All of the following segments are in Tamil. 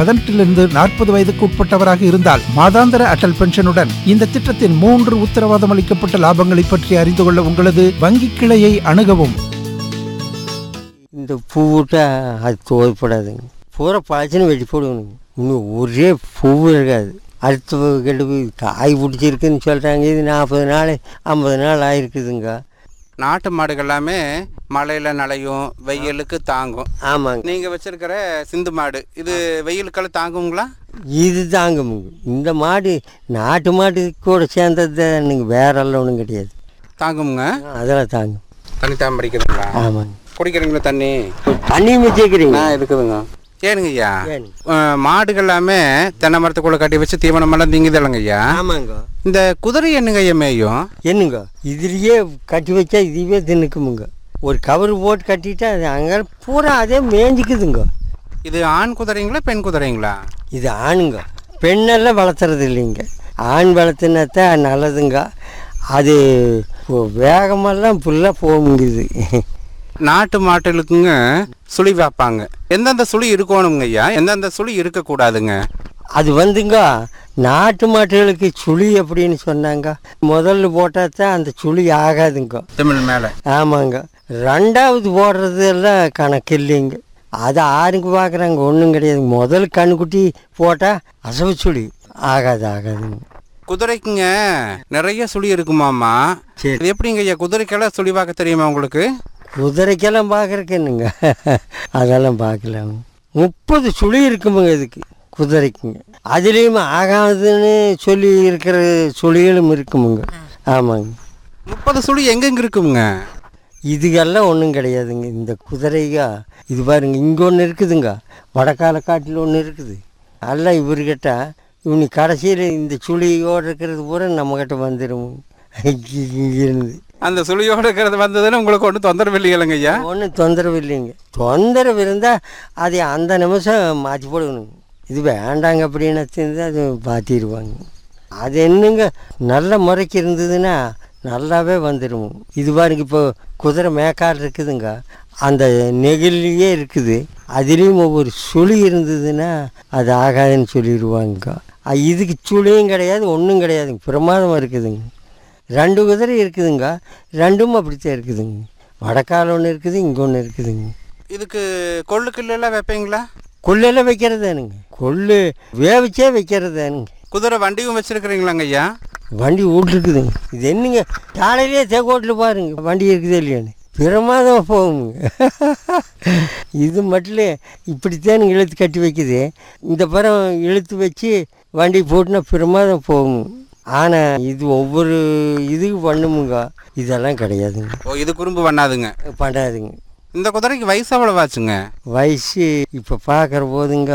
பதினெட்டிலிருந்து நாற்பது வயதுக்கு உட்பட்டவராக இருந்தால் மாதாந்திர அடல் பென்ஷனுடன் இந்த திட்டத்தின் மூன்று உத்தரவாதம் அளிக்கப்பட்ட லாபங்களை பற்றி அறிந்து கொள்ள உங்களது வங்கி கிளையை அணுகவும் இந்த பூ விட்டா அது துவைப்படாதுங்க பூரா பழச்சுன்னு வெட்டி போடுவணுங்க இன்னும் ஒரே பூ இருக்காது அடுத்த கெடுப்பு காய் பிடிச்சிருக்குன்னு சொல்கிறாங்க இது நாற்பது நாள் ஐம்பது நாள் ஆயிருக்குதுங்க நாட்டு மாடுகள் எல்லாமே மழையில் நனையும் வெயிலுக்கு தாங்கும் ஆமாங்க நீங்கள் வச்சிருக்கிற சிந்து மாடு இது வெயிலுக்கெல்லாம் தாங்குங்களா இது தாங்குமுங்க இந்த மாடு நாட்டு மாடு கூட சேர்ந்தது தானுங்க வேறெல்லாம் ஒன்றும் கிடையாது தாங்குங்க அதெல்லாம் தாங்கும் தண்ணி தாம படிக்கிறதுங்களா ஆமாங்க குடிக்கிறீங்களா தண்ணி தண்ணியும் வச்சுக்கிறீங்க ஆ இருக்குதுங்க ஏனுங்க ஐயா ஏனுங்க. அஹ், மாடுகள் எல்லாமே தென்னை மரத்துக்குள்ள கட்டி வச்சு தீவனம் எல்லாம் திங்குது இல்லைங்க ஐயா ஆமாங்க இந்த குதிரை என்னங்க ஐயா மேயும் என்னங்க இதுலேயே கட்டி வச்சா இதுவே தின்னுக்குமுங்க ஒரு கவர் போட்டு கட்டிட்டா அது அங்கே பூரா அதே மேய்ஞ்சிக்குதுங்க இது ஆண் குதிரைங்களா பெண் குதிரைங்களா இது ஆணுங்க பெண்ணெல்லாம் வளர்த்துறது இல்லைங்க ஆண் வளர்த்துனாத்தான் நல்லதுங்க அது இப்போ வேகமெல்லாம் ஃபுல்லாக போக முடியுது நாட்டு மாட்டுகளுக்குங்க சுழி வைப்பாங்க எந்தெந்த சுழி இருக்கணுங்க ஐயா எந்தெந்த சுழி இருக்கக்கூடாதுங்க அது வந்துங்க நாட்டு மாட்டுகளுக்கு சுழி அப்படின்னு சொன்னாங்க முதல்ல போட்டால் தான் அந்த சுழி ஆகாதுங்க தமிழ் மேலே ஆமாங்க ரெண்டாவது போடுறது எல்லாம் கணக்கு இல்லைங்க அது ஆறுக்கு பார்க்குறாங்க ஒன்றும் கிடையாது முதல் கண்ணுக்குட்டி போட்டால் அசவு சுழி ஆகாது ஆகாதுங்க குதிரைக்குங்க நிறைய சுழி இருக்குமாமா சரி. இது எப்படிங்க ஐயா குதிரைக்கெல்லாம் சுழி பார்க்க தெரியுமா உங்களுக்கு குதிரைக்கெல்லாம் பார்க்குறக்கு என்னங்க அதெல்லாம் பார்க்கலாம் முப்பது சுழி இருக்குமுங்க இதுக்கு குதிரைக்குங்க அதுலேயும் ஆகாதுன்னு சொல்லி இருக்கிற சுழிகளும் இருக்குமுங்க ஆமாங்க முப்பது சுழி எங்கெங்க இருக்குங்க இதுக்கெல்லாம் ஒன்றும் கிடையாதுங்க இந்த குதிரைங்க இது பாருங்க இங்கே ஒன்று இருக்குதுங்க வடக்கால காட்டில் ஒன்று இருக்குது எல்லாம் இவர்கிட்ட இவனு கடைசியில் இந்த சுழியோடு இருக்கிறது பூரா நம்மக்கிட்ட வந்துடும் இங்கிருந்து அந்த சுழியோடு இருக்கிறது வந்ததுன்னு உங்களுக்கு ஒன்றும் தொந்தரவு இல்லைங்க ஐயா ஒன்றும் தொந்தரவு இல்லைங்க தொந்தரவு இருந்தால் அதை அந்த நிமிஷம் மாற்றி போடணுங்க இது வேண்டாங்க அப்படின்னு தெரிஞ்சு அது மாற்றிடுவாங்க அது என்னங்க நல்ல முறைக்கு இருந்ததுன்னா நல்லாவே வந்துடும் இது பாருங்க இப்போ குதிரை மேக்கால் இருக்குதுங்க அந்த நெகிழியே இருக்குது அதுலேயும் ஒவ்வொரு சுழி இருந்ததுன்னா அது ஆகாதுன்னு சொல்லிடுவாங்க அ, இதுக்கு சுழியும் கிடையாது ஒன்றும் கிடையாதுங்க பிரமாதமாக இருக்குதுங்க ரெண்டு குதிரை இருக்குதுங்க ரெண்டும் அப்படித்தான் இருக்குதுங்க வடக்கால ஒன்று இருக்குது இங்கே ஒன்று இருக்குதுங்க இதுக்கு கொள்ளு கில்லெல்லாம் வைப்பீங்களா கொள்ளையில் வைக்கிறதானுங்க கொள்ளு வேவிச்சே வைக்கிறதானுங்க குதிரை வண்டியும் வச்சிருக்கிறீங்களாங்க ஐயா வண்டி விட்ருக்குதுங்க இது என்னங்க காலையிலேயே தேக்கோட்டில் பாருங்க வண்டி இருக்குது இல்லையான்னு பிரமாதமாக போகுங்க இது மட்டும் இப்படித்தான் இழுத்து கட்டி வைக்குது இந்த படம் இழுத்து வச்சு வண்டி போட்டுனா பிரமாதம் போகும் ஆனால் இது ஒவ்வொரு இதுக்கு பண்ணுமுங்க இதெல்லாம் கிடையாதுங்க ஓ இது குறும்பு பண்ணாதுங்க பண்ணாதுங்க இந்த குதிரைக்கு வயசு எவ்வளவு ஆச்சுங்க வயசு இப்போ பார்க்குற போதுங்க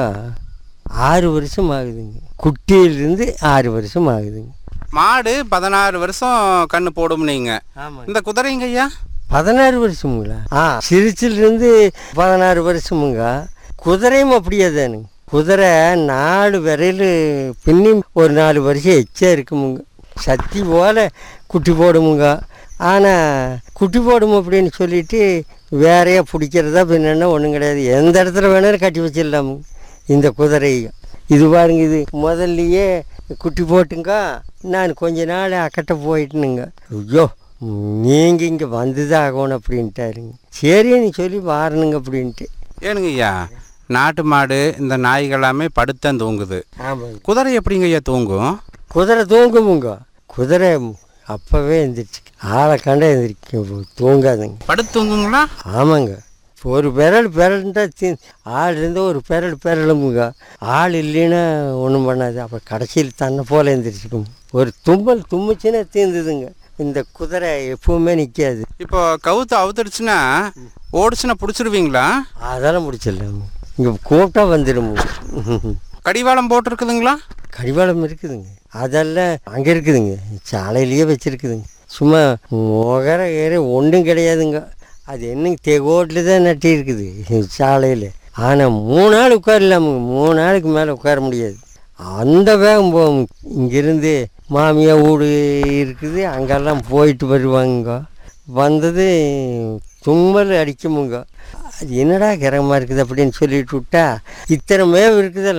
ஆறு வருஷம் ஆகுதுங்க குட்டியிலிருந்து ஆறு வருஷம் ஆகுதுங்க மாடு பதினாறு வருஷம் கண்ணு போடும் நீங்க ஆமாம் இந்த குதிரைங்க ஐயா பதினாறு வருஷமுங்களா ஆ சிரிச்சிலிருந்து பதினாறு வருஷமுங்க குதிரையும் அப்படியே தானுங்க குதிரை நாலு விரையில் பின்னி ஒரு நாலு வருஷம் எச்சா இருக்குமுங்க சத்தி போல குட்டி போடுமுங்க ஆனால் குட்டி போடும் அப்படின்னு சொல்லிட்டு வேறையா பிடிக்கிறதா பின்னா ஒன்றும் கிடையாது எந்த இடத்துல வேணாலும் கட்டி வச்சிடலாமுங்க இந்த குதிரை இது பாருங்க இது முதல்லையே குட்டி போட்டுங்க நான் கொஞ்ச நாள் அக்கட்ட போயிட்டுனுங்க ஐயோ நீங்கள் இங்கே வந்துதான் ஆகணும் அப்படின்ட்டாருங்க சரின்னு சொல்லி வாரணுங்க அப்படின்ட்டு ஏனுங்க ஐயா நாட்டு மாடு இந்த நாய்கள் எல்லாமே படுத்தான் தூங்குது ஆமாங்க குதிரை எப்படிங்க ஐயா தூங்கும் குதிரை தூங்குமுங்க குதிரை அப்போவே எந்திரிச்சு ஆளை கண்டா எந்திரிக்க தூங்காதுங்க படுத்து தூங்குங்களா ஆமாங்க ஒரு பெரல் பெரல்ன்றா தீ ஆள் இருந்தால் ஒரு பெரல் பெரலுமுங்க ஆள் இல்லைன்னா ஒன்றும் பண்ணாது அப்புறம் கடைசியில் தன்னை போல எந்திரிச்சுக்கும் ஒரு தும்மல் தும்முச்சுன்னா தீர்ந்துதுங்க இந்த குதிரை எப்பவுமே நிற்காது இப்போ கவுத்து அவுத்துடுச்சுன்னா ஓடிச்சுன்னா பிடிச்சிருவீங்களா அதெல்லாம் முடிச்சிடலாம் இங்கே கூப்பிட்டா வந்துடும் கடிவாளம் போட்டிருக்குதுங்களா கடிவாளம் இருக்குதுங்க அதெல்லாம் அங்கே இருக்குதுங்க சாலையிலேயே வச்சுருக்குதுங்க சும்மா முகர ஏற ஒன்றும் கிடையாதுங்க அது என்னங்க தெகோட்டில் தான் நட்டி இருக்குது சாலையில் ஆனால் மூணு நாள் உட்காரலாமுங்க மூணு நாளுக்கு மேலே உட்கார முடியாது அந்த வேகம் போகும் இங்கேருந்து மாமியா வீடு இருக்குது அங்கெல்லாம் போயிட்டு வருவாங்க வந்தது தும்மல் அடிக்குமுங்க அது என்னடா கிரகமாக இருக்குது அப்படின்னு சொல்லிட்டு விட்டா இத்தனை மேவு இருக்குதல்ல